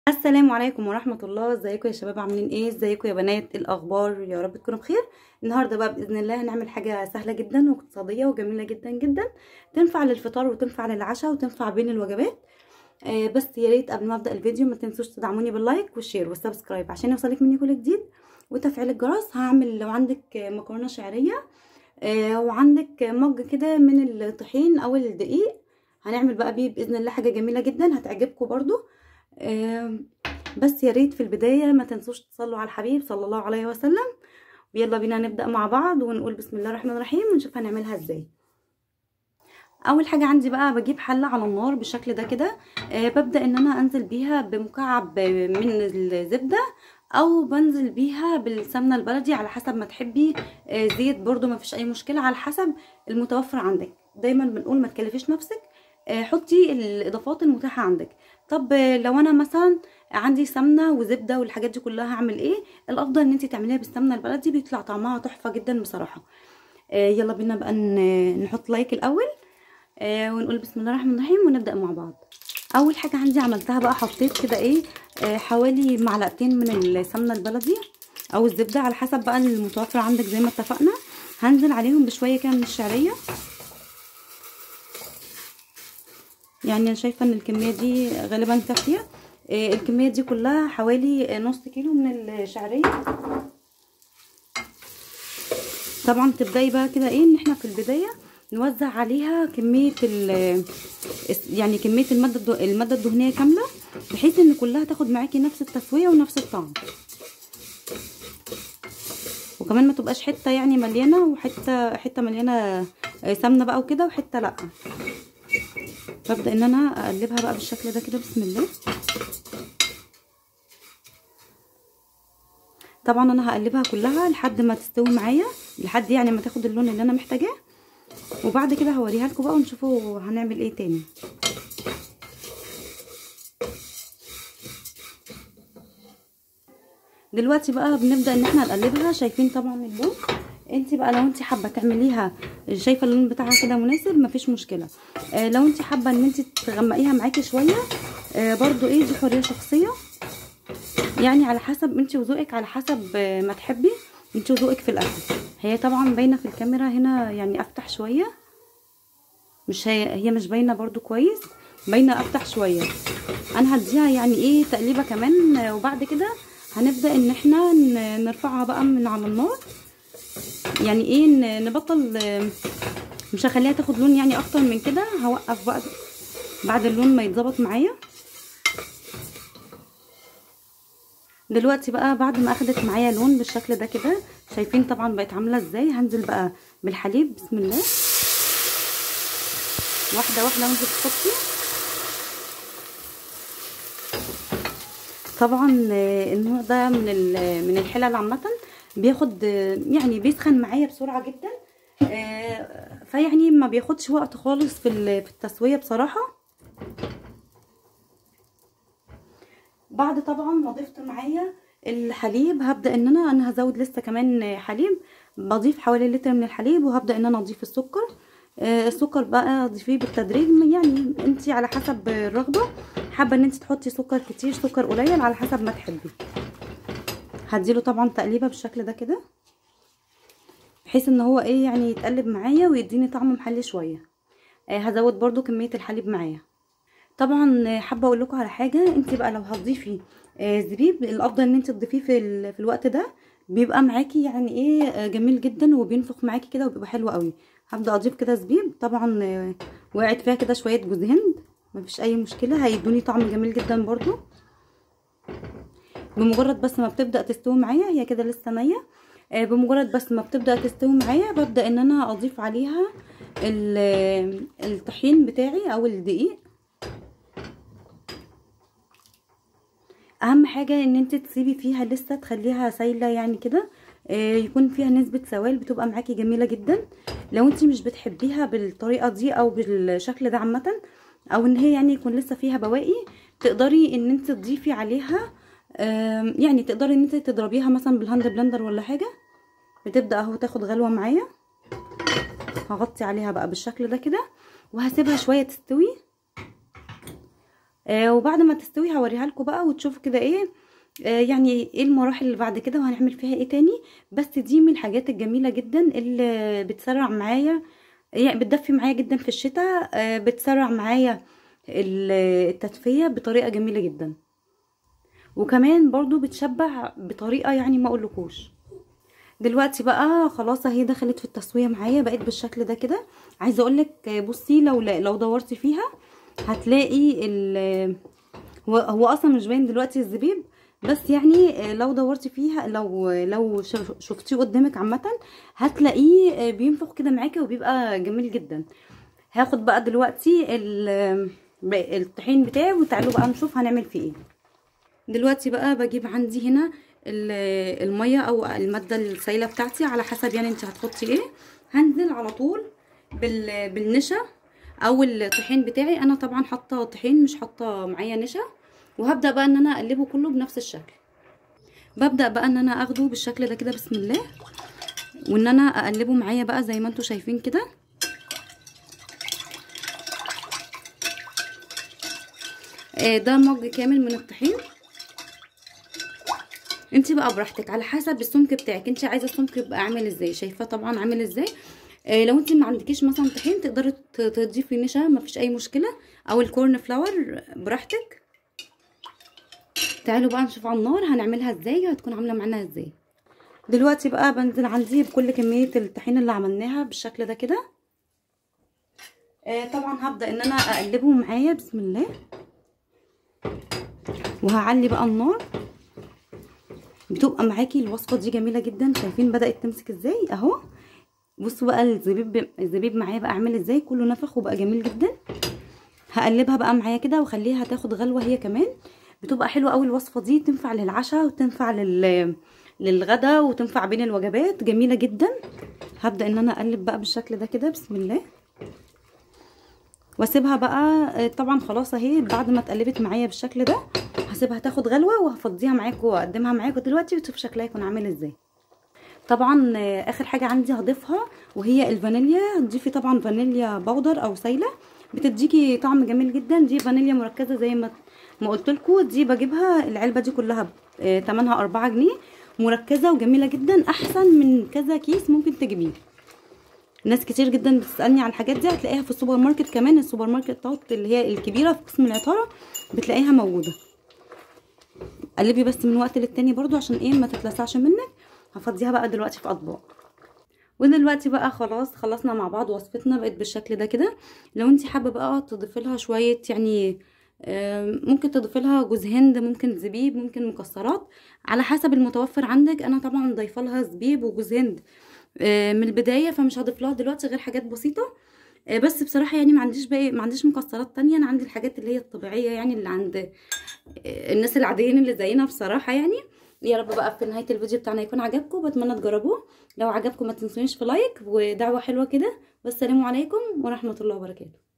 السلام عليكم ورحمة الله ازيكم يا شباب عاملين ايه ازيكم يا بنات الاخبار يا رب تكونوا بخير النهارده بقى باذن الله هنعمل حاجه سهله جدا واقتصاديه وجميله جدا جدا تنفع للفطار وتنفع للعشاء وتنفع بين الوجبات آه بس يا ريت قبل ما ابدا الفيديو ما تنسوش تدعموني باللايك والشير والسبسكرايب عشان يوصلك مني كل جديد وتفعيل الجرس هعمل لو عندك مكرونه شعريه آه وعندك مج كده من الطحين او الدقيق هنعمل بقى بيه باذن الله حاجه جميله جدا هتعجبكم برضو آه بس يا ريت في البدايه ما تنسوش تصلوا على الحبيب صلى الله عليه وسلم ويلا بينا نبدا مع بعض ونقول بسم الله الرحمن الرحيم ونشوف هنعملها ازاي اول حاجه عندي بقى بجيب حله على النار بالشكل ده كده آه ببدا ان انا انزل بيها بمكعب من الزبده او بنزل بيها بالسمنه البلدي على حسب ما تحبي آه زيت برضو ما فيش اي مشكله على حسب المتوفر عندك دايما بنقول ما تكلفيش نفسك آه حطي الاضافات المتاحه عندك طب لو انا مثلا عندي سمنه وزبده والحاجات دي كلها هعمل ايه الافضل ان انت تعمليها بالسمنه البلدي بيطلع طعمها تحفه جدا بصراحه آه يلا بينا بقى نحط لايك الاول آه ونقول بسم الله الرحمن الرحيم ونبدا مع بعض اول حاجه عندي عملتها بقى حطيت كده ايه آه حوالي معلقتين من السمنه البلدي او الزبده على حسب بقى المتوفر عندك زي ما اتفقنا هنزل عليهم بشويه كده من الشعريه يعني انا شايفه ان الكميه دي غالبا كافيه آه الكميه دي كلها حوالي نص كيلو من الشعريه طبعا تبداي بقى كده ايه ان احنا في البدايه نوزع عليها كميه يعني كميه الماده الماده الدهنيه كامله بحيث ان كلها تاخد معاكي نفس التسويه ونفس الطعم وكمان ما تبقاش حته يعني مليانه وحته حته مليانه سمنه بقى وكده وحته لا ببدا ان انا اقلبها بقى بالشكل ده كده بسم الله طبعا انا هقلبها كلها لحد ما تستوي معايا لحد يعني ما تاخد اللون اللي انا محتاجاه وبعد كده هوريها لكم بقى ونشوفوا هنعمل ايه تاني دلوقتي بقى بنبدا ان احنا نقلبها شايفين طبعا اللون انت بقى لو انت حابه تعمليها شايفه اللون بتاعها كده مناسب مفيش مشكله آه لو انت حابه ان انت تغمقيها معاكي شويه آه برضو ايه دي حريه شخصيه يعني على حسب انت وذوقك على حسب آه ما تحبي انت وذوقك في الاكل هي طبعا باينه في الكاميرا هنا يعني افتح شويه مش هي هي مش باينه برضو كويس باينه افتح شويه انا هديها يعني ايه تقليبه كمان وبعد كده هنبدا ان احنا نرفعها بقى من على النار يعني ايه نبطل مش هخليها تاخد لون يعني اكتر من كده هوقف بقى بعد اللون ما يتظبط معايا دلوقتي بقى بعد ما اخدت معايا لون بالشكل ده كده شايفين طبعا بقت عامله ازاي هنزل بقى بالحليب بسم الله واحده واحده وانت بتحطي طبعا النوع ده من من الحلل عامه بياخد يعني بيسخن معايا بسرعه جدا فيعني ما بياخدش وقت خالص في في التسويه بصراحه بعد طبعا ما ضفت معايا الحليب هبدا ان انا انا هزود لسه كمان حليب بضيف حوالي لتر من الحليب وهبدا ان انا اضيف السكر السكر بقى ضيفيه بالتدريج يعني انت على حسب الرغبه حابه ان انت تحطي سكر كتير سكر قليل على حسب ما تحبي هديله طبعا تقليبه بالشكل ده كده بحيث ان هو ايه يعني يتقلب معايا ويديني طعم محلي شويه آه هزود برضو كميه الحليب معايا طبعا حابه اقول لكم على حاجه انت بقى لو هتضيفي آه زبيب الافضل ان انت تضيفيه في, في الوقت ده بيبقى معاكي يعني ايه آه جميل جدا وبينفخ معاكي كده وبيبقى حلو قوي هبدا اضيف كده زبيب طبعا آه وقعت فيها كده شويه جوز هند مفيش اي مشكله هيدوني طعم جميل جدا برضو بمجرد بس ما بتبدا تستوي معايا هي كده لسه نيه آه بمجرد بس ما بتبدا تستوي معايا ببدا ان انا اضيف عليها الطحين بتاعي او الدقيق اهم حاجه ان انت تسيبي فيها لسه تخليها سايله يعني كده آه يكون فيها نسبه سوائل بتبقى معاكي جميله جدا لو انت مش بتحبيها بالطريقه دي او بالشكل ده عامه او ان هي يعني يكون لسه فيها بواقي تقدري ان انت تضيفي عليها يعني تقدري ان انت تضربيها مثلا بالهاند بلندر ولا حاجه بتبدا اهو تاخد غلوه معايا هغطي عليها بقى بالشكل ده كده وهسيبها شويه تستوي آه وبعد ما تستوي هوريها لكم بقى وتشوفوا كده ايه آه يعني ايه المراحل اللي بعد كده وهنعمل فيها ايه تاني بس دي من الحاجات الجميله جدا اللي بتسرع معايا يعني بتدفي معايا جدا في الشتاء آه بتسرع معايا التدفيه بطريقه جميله جدا وكمان برضو بتشبع بطريقه يعني ما اقولكوش دلوقتي بقى خلاص اهي دخلت في التسويه معايا بقت بالشكل ده كده عايزه اقولك بصي لو لو دورتي فيها هتلاقي ال هو, هو اصلا مش باين دلوقتي الزبيب بس يعني لو دورتي فيها لو لو شفتيه قدامك عامه هتلاقيه بينفخ كده معاكي وبيبقى جميل جدا هاخد بقى دلوقتي الطحين بتاعي وتعالوا بقى نشوف هنعمل فيه ايه دلوقتي بقى بجيب عندي هنا الميه او الماده السائله بتاعتي على حسب يعني انت هتحطي ايه هنزل على طول بالنشا او الطحين بتاعي انا طبعا حاطه طحين مش حاطه معايا نشا وهبدا بقى ان انا اقلبه كله بنفس الشكل ببدا بقى ان انا اخده بالشكل ده كده بسم الله وان انا اقلبه معايا بقى زي ما انتم شايفين كده ده مج كامل من الطحين انت بقى براحتك على حسب السمك بتاعك انت عايزه السمك يبقى عامل ازاي شايفاه طبعا عامل ازاي آه لو انت ما عندكيش مثلا طحين تقدري تضيفي نشا ما فيش اي مشكله او الكورن فلاور براحتك تعالوا بقى نشوف على النار هنعملها ازاي هتكون عامله معانا ازاي دلوقتي بقى بنزل عندي بكل كميه الطحين اللي عملناها بالشكل ده كده آه طبعا هبدا ان انا اقلبه معايا بسم الله وهعلي بقى النار بتبقى معاكي الوصفه دي جميله جدا شايفين بدات تمسك ازاي اهو بصوا بقى الزبيب الزبيب معايا بقى عامل ازاي كله نفخ وبقى جميل جدا هقلبها بقى معايا كده واخليها تاخد غلوه هي كمان بتبقى حلوه قوي الوصفه دي تنفع للعشاء وتنفع لل للغدا وتنفع بين الوجبات جميله جدا هبدا ان انا اقلب بقى بالشكل ده كده بسم الله واسيبها بقى طبعا خلاص اهي بعد ما اتقلبت معايا بالشكل ده هسيبها تاخد غلوه وهفضيها معاكم واقدمها معاكم دلوقتي وتشوف شكلها يكون عامل ازاي طبعا اخر حاجه عندي هضيفها وهي الفانيليا هتضيفي طبعا فانيليا بودر او سايله بتديكي طعم جميل جدا دي فانيليا مركزه زي ما ما قلت لكم دي بجيبها العلبه دي كلها ثمنها 4 جنيه مركزه وجميله جدا احسن من كذا كيس ممكن تجيبيه ناس كتير جدا بتسالني على الحاجات دي هتلاقيها في السوبر ماركت كمان السوبر ماركت طاوت اللي هي الكبيره في قسم العطاره بتلاقيها موجوده قلبي بس من وقت للتاني برضو عشان ايه ما تتلسعش منك هفضيها بقى دلوقتي في اطباق ودلوقتي بقى خلاص خلصنا مع بعض وصفتنا بقت بالشكل ده كده لو انت حابه بقى تضيفي لها شويه يعني ممكن تضيفي لها جوز هند ممكن زبيب ممكن مكسرات على حسب المتوفر عندك انا طبعا ضايفه لها زبيب وجوز هند من البدايه فمش هضيف لها دلوقتي غير حاجات بسيطه بس بصراحه يعني ما عنديش باقي ما عنديش مكسرات تانية انا عندي الحاجات اللي هي الطبيعيه يعني اللي عند الناس العاديين اللي زينا بصراحه يعني يا رب بقى في نهايه الفيديو بتاعنا يكون عجبكم بتمنى تجربوه لو عجبكم ما تنسونيش في لايك ودعوه حلوه كده والسلام عليكم ورحمه الله وبركاته